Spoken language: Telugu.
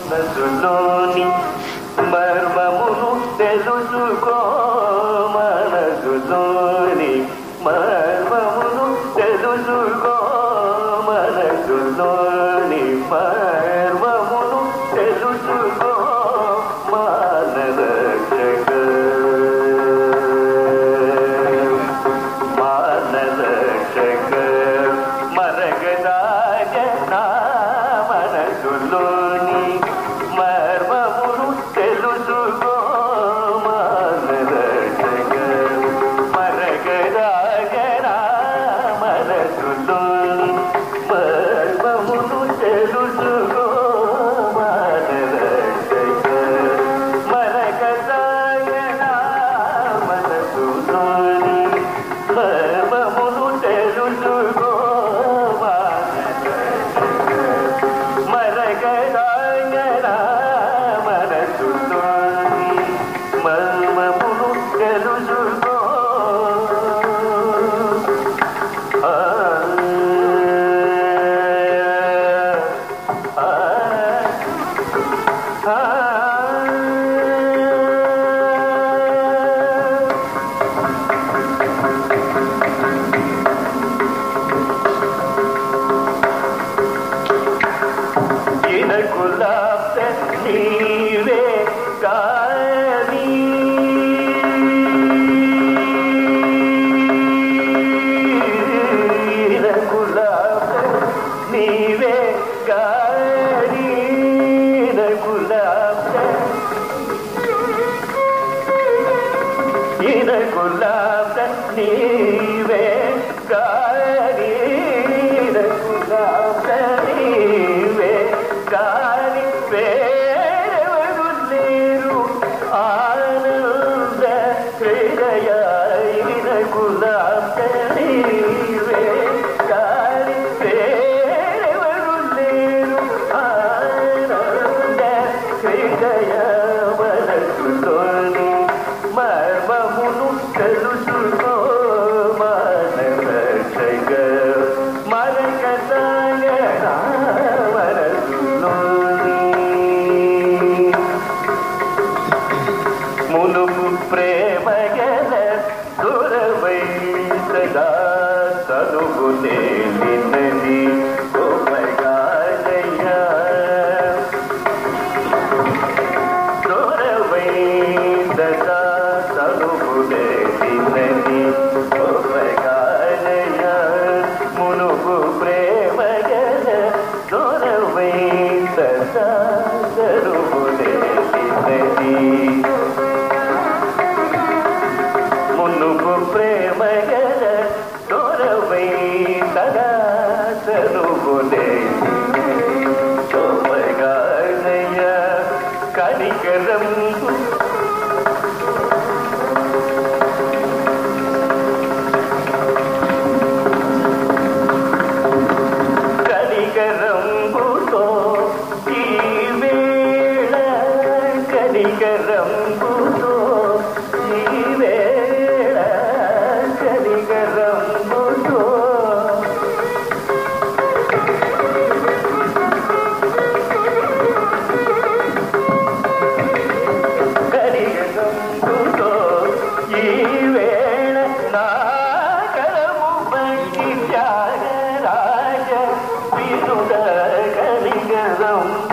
మనసులోని మర్మమును తెలుసుకో మనసులోని మర్మమును తెలుసుకో మనసులోని మర్మమును తెలుసుకో మానరక్షక మానరక్షక మరగదాగ నా మనసులోని మర్మమును తెలుసుకో మానరక్షక మరగదాగ నా మనసులోని మర్మమును తెలుసుకో మానరక్షక మరగదాగ నా మనసులోని మర్మమును తెలుసుకో మరగదాయనా మనసులోని మర్మమును తెలుసుకో ఆ, ఆ, ఆ. ఇనకులాప్త నీవే కాని ఇనకులాప్త నీవే కాని ఇనకులాప్త ఇనకులాప్త నీవే కాని ఇనకులాప్త నీవే కాని వేరెవరు లేరు ఆనంద హృదయ ఇనకులాప్త నీవే కాని వేరెవరు లేరు ఆనంద హృదయ మనసులోని మర్మమును తెలుసుకో మానవశగ మరకతాయ మనసులోని మునుపు ప్రేమ గల దురవై సదా తనుగునే నిన్నది ఉపగానయ్యా దొరవై సదా తనుగునే నిన్నది ఉపగానయ్యా మునుపు ప్రేమ గల దొరవై సదా తనుగునే నిన్నది మునుపు ప్రేమ గల దొరవై సదా తనుగునే శోభగానయ కనికరం కనికరంబుతో ఈ వేళ కనికరంబుతో ఈ వేళ కనికరంబుతో కరిగందుతో ఈ వేళ నా కరము బండి త్యాగరాజ వినుడ కలిగరం